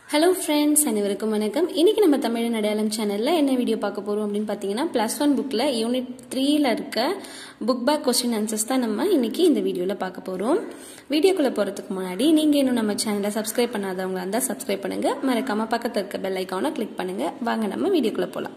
hello friends அனைவருக்கும் வணக்கம் இன்னைக்கு நம்ம தமிழ் அடையாளம் சேனலில் என்ன வீடியோ பார்க்க போகிறோம் அப்படின்னு பார்த்தீங்கன்னா ப்ளஸ் ஒன் புக்கில் யூனிட் த்ரீல இருக்க புக் பேக் கொஸ்டின் ஆன்சர்ஸ் தான் நம்ம இன்னைக்கு இந்த வீடியோவில் பார்க்க போகிறோம் வீடியோக்குள்ளே போகிறதுக்கு முன்னாடி நீங்கள் இன்னும் நம்ம சேனலை சப்ஸ்கிரைப் பண்ணாதவங்களா இருந்தால் சப்ஸ்கிரைப் பண்ணுங்கள் மறக்காமல் பக்கத்தில் இருக்க பெல் ஐக்கானை கிளிக் பண்ணுங்கள் வாங்க நம்ம வீடியோக்குள்ளே போகலாம்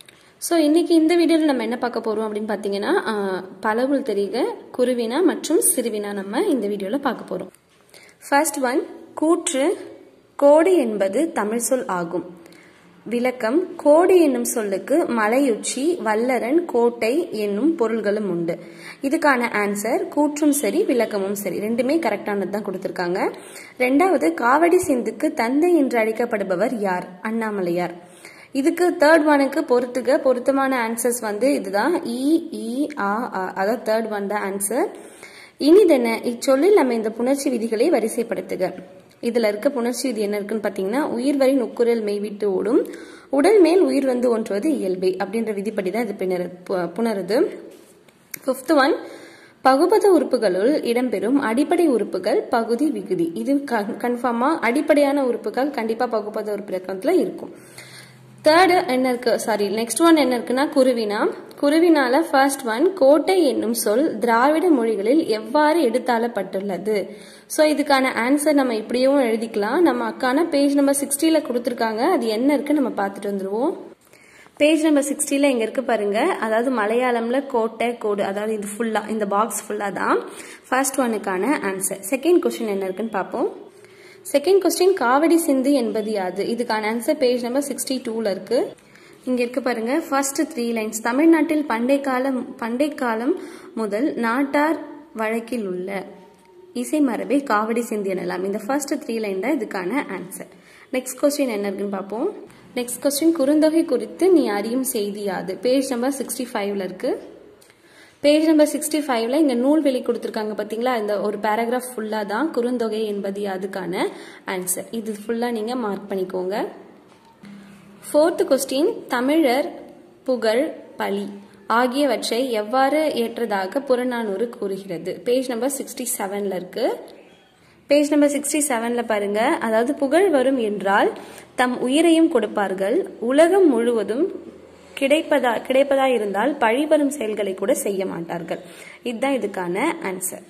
ஸோ இன்னைக்கு இந்த வீடியோவில் நம்ம என்ன பார்க்க போகிறோம் அப்படின்னு பார்த்தீங்கன்னா பலவுள் தெரிக குருவினா மற்றும் சிறுவினா நம்ம இந்த வீடியோவில் பார்க்க போகிறோம் ஃபர்ஸ்ட் ஒன் கூற்று கோடு என்பது தமிழ் சொல் ஆகும் விளக்கம் கோடு என்னும் சொல்லுக்கு மலையுச்சி வல்லரன் கோட்டை என்னும் பொருள்களும் உண்டு இதுக்கான ஆன்சர் கூற்றும் சரி விளக்கமும் சரி ரெண்டுமே கரெக்டானது தான் கொடுத்துருக்காங்க ரெண்டாவது காவடி சிந்துக்கு தந்தை என்று அழைக்கப்படுபவர் யார் அண்ணாமலையார் இதுக்கு தேர்ட் ஒனுக்கு பொறுத்துக பொருத்தமான ஆன்சர்ஸ் வந்து இதுதான் இ இ ஆ அதாவது தேர்ட் ஒன் தான் ஆன்சர் இனிதென இச்சொல்லில் நம்ம இந்த புணர்ச்சி விதிகளை வரிசைப்படுத்துக இதுல இருக்க புணர்ச்சி விதி என்ன இருக்குன்னு பாத்தீங்கன்னா உயிர் வரி நுக்குரல் மெய்விட்டு ஓடும் உடல் மேல் உயிர் வந்து ஒன்றுவது இயல்பை அப்படின்ற விதிப்படி தான் இது பின்னரு புணருது ஃபிஃப்த் ஒன் பகுபத உறுப்புகளுள் இடம்பெறும் அடிப்படை உறுப்புகள் பகுதி விகுதி இது கன்ஃபார்மா அடிப்படையான உறுப்புகள் கண்டிப்பா பகுபத உறுப்பினத்துல இருக்கும் தேர்டு என்ன இருக்கு சாரி நெக்ஸ்ட் ஒன் என்ன இருக்குன்னா குருவினா குருவினால ஃபர்ஸ்ட் ஒன் கோட்டை என்னும் சொல் திராவிட மொழிகளில் எவ்வாறு எடுத்தாளப்பட்டுள்ளது ஸோ இதுக்கான ஆன்சர் நம்ம இப்படியும் எழுதிக்கலாம் நம்ம அக்கான பேஜ் நம்பர் சிக்ஸ்டியில கொடுத்துருக்காங்க அது என்ன இருக்கு நம்ம பார்த்துட்டு வந்துருவோம் பேஜ் நம்பர் சிக்ஸ்டியில் எங்க இருக்கு பாருங்க அதாவது மலையாளம்ல கோட்டை கோடு அதாவது இது ஃபுல்லா இந்த பாக்ஸ் ஃபுல்லா தான் ஃபர்ஸ்ட் ஒனுக்கான ஆன்சர் செகண்ட் கொஸ்டின் என்ன இருக்குன்னு பார்ப்போம் செகண்ட் கொஸ்டின் காவடி சிந்து என்பது யாது இதுக்கான ஆன்சர் பேஜ் நம்பர் சிக்ஸ்டி டூல இருக்கு இங்க இருக்கு பாருங்க ஃபர்ஸ்ட் த்ரீ லைன்ஸ் தமிழ்நாட்டில் பண்டை காலம் பண்டை காலம் முதல் நாட்டார் வழக்கில் உள்ள இசை மரபை காவடி சிந்து எனலாம் இந்த ஃபர்ஸ்ட் த்ரீ லைன் தான் இதுக்கான ஆன்சர் நெக்ஸ்ட் கொஸ்டின் என்ன இருக்குன்னு பார்ப்போம் நெக்ஸ்ட் கொஸ்டின் குறுந்தொகை குறித்து நீ அறியும் செய்தி யாது பேஜ் நம்பர் சிக்ஸ்டி ஃபைவ்ல இருக்கு பேஜ் நம்பர் சிக்ஸ்டி ஃபைவ்ல இங்க நூல் வெளி கொடுத்துருக்காங்க பாத்தீங்களா இந்த ஒரு பேராகிராஃப் ஃபுல்லா தான் குறுந்தொகை என்பது அதுக்கான ஆன்சர் இது ஃபுல்லா நீங்க மார்க் பண்ணிக்கோங்க ஃபோர்த் கொஸ்டின் தமிழர் புகழ் பழி ஆகியவற்றை எவ்வாறு ஏற்றதாக புறநானூறு கூறுகிறது பேஜ் நம்பர் சிக்ஸ்டி செவன்ல இருக்கு பேஜ் நம்பர் சிக்ஸ்டி செவன்ல பாருங்க அதாவது புகழ் வரும் என்றால் தம் உயிரையும் கொடுப்பார்கள் உலகம் முழுவதும் கிடைப்பதா கிடைப்பதா இருந்தால் பழிவரும் செயல்களை கூட செய்ய மாட்டார்கள் இதுதான் இதுக்கான ஆன்சர்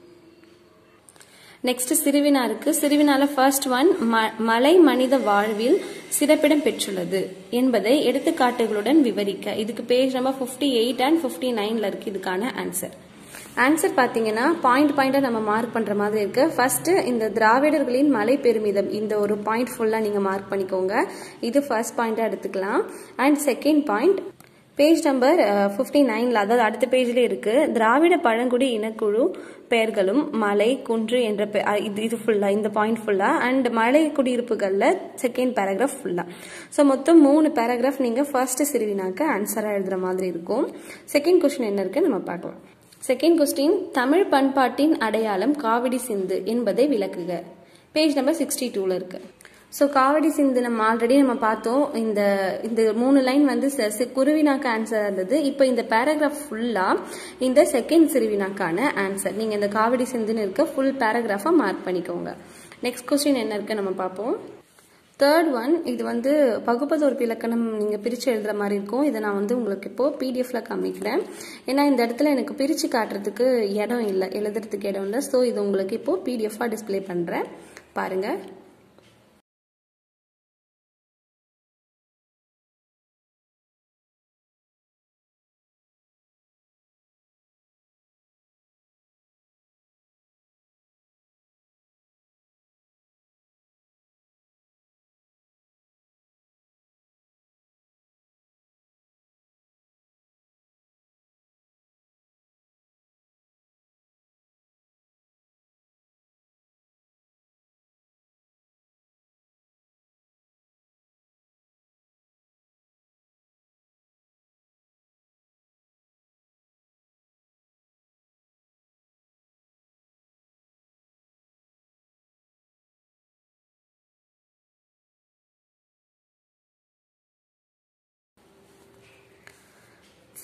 நெக்ஸ்ட் சிறுவினா இருக்கு சிறுவினால ஃபர்ஸ்ட் ஒன் மலை மனித வாழ்வில் சிறப்பிடம் பெற்றுள்ளது என்பதை எடுத்துக்காட்டுகளுடன் விவரிக்க இதுக்கு page number fifty eight and fifty நைன்ல இருக்கு இதுக்கான ஆன்சர் ஆன்சர் பாத்தீங்கன்னா பாயிண்ட் பாயிண்டா நம்ம மார்க் பண்ற மாதிரி இருக்கு ஃபர்ஸ்ட் இந்த திராவிடர்களின் மலை பெருமிதம் இந்த ஒரு பாயிண்ட் ஃபுல்லா நீங்க மார்க் பண்ணிக்கோங்க இது ஃபர்ஸ்ட் பாயிண்டா எடுத்துக்கலாம் and second point page number fifty நைன்ல அதாவது அடுத்த பேஜ்ல இருக்கு திராவிட பழங்குடி இனக்குழு பெயர்களும் மலை குன்று என்ற இது இது ஃபுல்லா இந்த பாயிண்ட் ஃபுல்லா அண்ட் மலை குடியிருப்புகள்ல செகண்ட் பேராகிராஃப் ஃபுல்லா ஸோ மொத்தம் மூணு பேராகிராஃப் நீங்க ஃபர்ஸ்ட் சிறுவினாக்கு ஆன்சரா எழுதுற மாதிரி இருக்கும் செகண்ட் கொஸ்டின் என்ன இருக்கு நம்ம பார்க்கலாம் செகண்ட் கொஸ்டின் தமிழ் பண்பாட்டின் அடையாளம் காவிடி சிந்து என்பதை விளக்குக பேஜ் நம்பர் சிக்ஸ்டி டூல இருக்கு ஸோ காவடி சிந்து நம்ம ஆல்ரெடி நம்ம பார்த்தோம் இந்த இந்த மூணு லைன் வந்து குருவினாக்கு ஆன்சர் இருந்தது இப்போ இந்த பேராகிராஃப் ஃபுல்லா இந்த செகண்ட் சிறுவினாக்கான ஆன்சர் நீங்க இந்த காவடி சிந்துன்னு இருக்க ஃபுல் பேராகிராஃபா மார்க் பண்ணிக்கோங்க நெக்ஸ்ட் கொஸ்டின் என்ன இருக்கு நம்ம பார்ப்போம் தேர்ட் ஒன் இது வந்து பகுப்பத ஒரு இலக்கணம் நீங்கள் பிரித்து எழுதுற மாதிரி இருக்கும் இதை நான் வந்து உங்களுக்கு இப்போ பிடிஎஃப்ல காமிக்கிறேன் ஏன்னா இந்த இடத்துல எனக்கு பிரித்து காட்டுறதுக்கு இடம் இல்லை எழுதுறதுக்கு இடம் இல்லை ஸோ இது உங்களுக்கு இப்போ பிடிஎஃபாக டிஸ்பிளே பண்ணுறேன் பாருங்கள்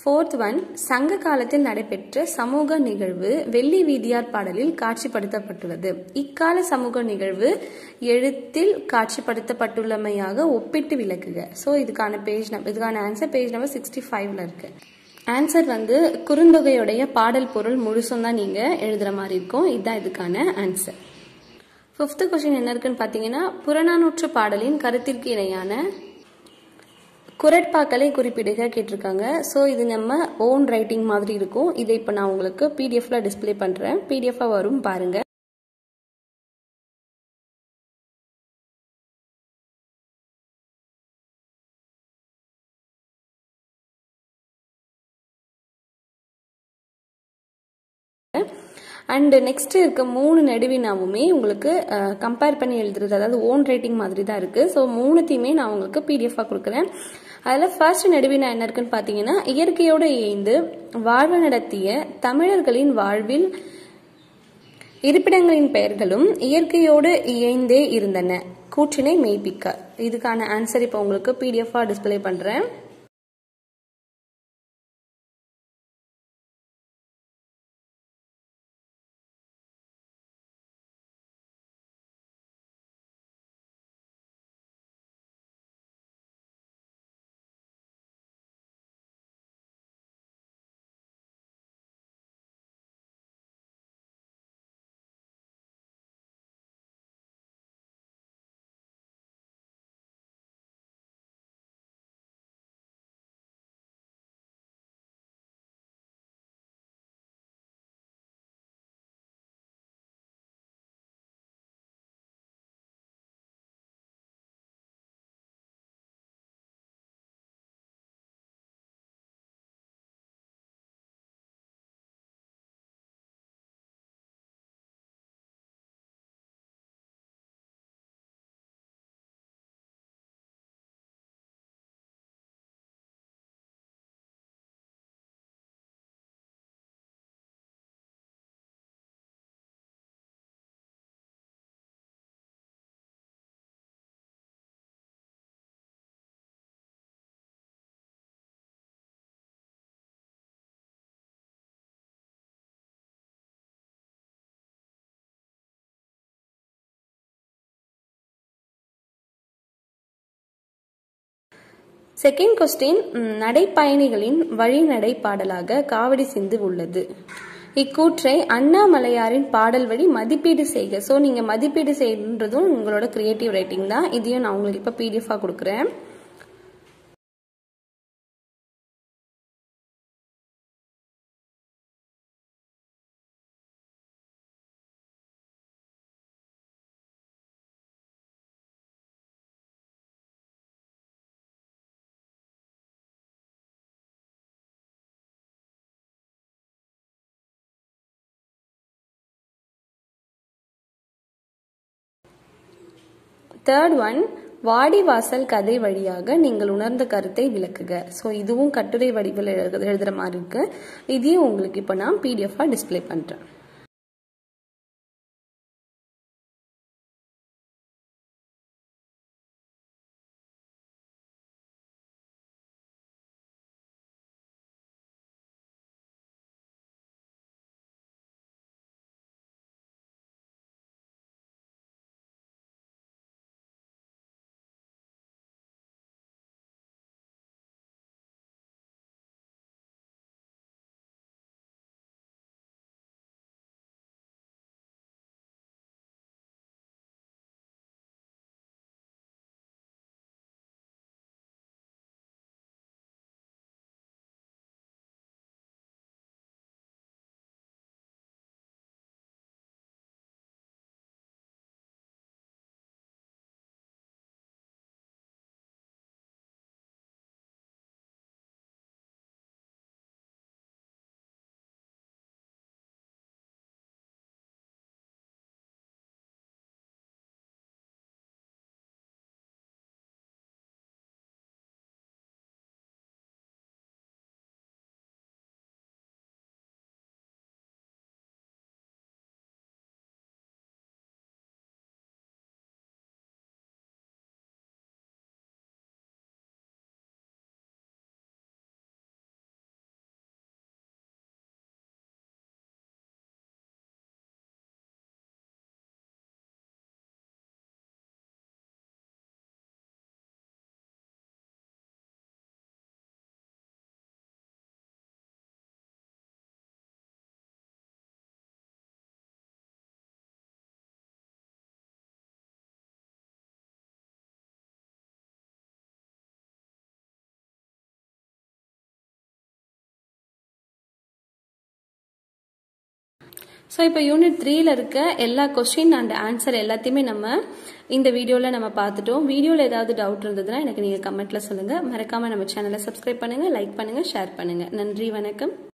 ஃபோர்த் ஒன் சங்க காலத்தில் நடைபெற்ற சமூக நிகழ்வு வெள்ளி வீதியார் பாடலில் காட்சிப்படுத்தப்பட்டுள்ளது இக்கால சமூக நிகழ்வு எழுத்தில் காட்சிப்படுத்தப்பட்டுள்ளமையாக ஒப்பிட்டு விளக்குக ஸோ இதுக்கான பேஜ் நம்பர் இதுக்கான ஆன்சர் பேஜ் நம்பர் சிக்ஸ்டி ஃபைவ்ல இருக்கு ஆன்சர் வந்து குறுந்தொகையுடைய பாடல் பொருள் முழுசும் தான் நீங்க எழுதுற மாதிரி இருக்கும் இதுதான் இதுக்கான ஆன்சர் ஃபிஃப்த் கொஸ்டின் என்ன இருக்குன்னு பார்த்தீங்கன்னா புறநானூற்று பாடலின் கருத்திற்கு இணையான குரட்பாக்களை குறிப்பிடுக கேட்டிருக்காங்க ஸோ இது நம்ம ஓன் ரைட்டிங் மாதிரி இருக்கும் இதை இப்போ நான் உங்களுக்கு பிடிஎஃப்ல டிஸ்பிளே பண்ணுறேன் பிடிஎஃபாக வரும் பாருங்க அண்ட் நெக்ஸ்ட் இருக்க மூணு நடுவினாவுமே உங்களுக்கு கம்பேர் பண்ணி எழுதுறது அதாவது ஓன் ரைட்டிங் மாதிரி தான் இருக்கு ஸோ மூணுத்தையுமே நான் உங்களுக்கு பிடிஎஃபாக கொடுக்குறேன் அதில் ஃபர்ஸ்ட் நடுவினா என்ன இருக்குன்னு பார்த்தீங்கன்னா இயற்கையோடு இயைந்து வாழ்வு நடத்திய தமிழர்களின் வாழ்வில் இருப்பிடங்களின் பெயர்களும் இயற்கையோடு இயைந்தே இருந்தன கூற்றினை மெய்ப்பிக்க இதுக்கான ஆன்சர் இப்போ உங்களுக்கு பிடிஎஃபாக டிஸ்பிளே பண்ணுறேன் செகண்ட் கொஸ்டின் நடைப்பயணிகளின் வழிநடை பாடலாக காவடி சிந்து உள்ளது இக்கூற்றை அண்ணாமலையாரின் பாடல் வழி மதிப்பீடு செய்க ஸோ நீங்கள் மதிப்பீடு செய்யறதும் உங்களோட கிரியேட்டிவ் ரைட்டிங் தான் இதையும் நான் உங்களுக்கு இப்போ பிடிஎஃபாக கொடுக்குறேன் தேர்ட் ஒன் வாடிவாசல் கதை வழியாக நீங்கள் உணர்ந்த கருத்தை விளக்குக ஸோ இதுவும் கட்டுரை வடிவில் எழுதுகிற மாதிரி இருக்கு இதையும் உங்களுக்கு இப்போ நான் பிடிஎஃபாக டிஸ்பிளே பண்ணுறேன் ஸோ இப்போ யூனிட் த்ரீல இருக்க எல்லா கொஸ்டின் அண்ட் ஆன்சர் எல்லாத்தையுமே நம்ம இந்த வீடியோவில் நம்ம பார்த்துட்டோம் வீடியோவில் ஏதாவது டவுட் இருந்ததுன்னா எனக்கு நீங்கள் கமெண்ட்டில் சொல்லுங்கள் மறக்காமல் நம்ம சேனலை சப்ஸ்கிரைப் பண்ணுங்கள் லைக் பண்ணுங்கள் ஷேர் பண்ணுங்கள் நன்றி வணக்கம்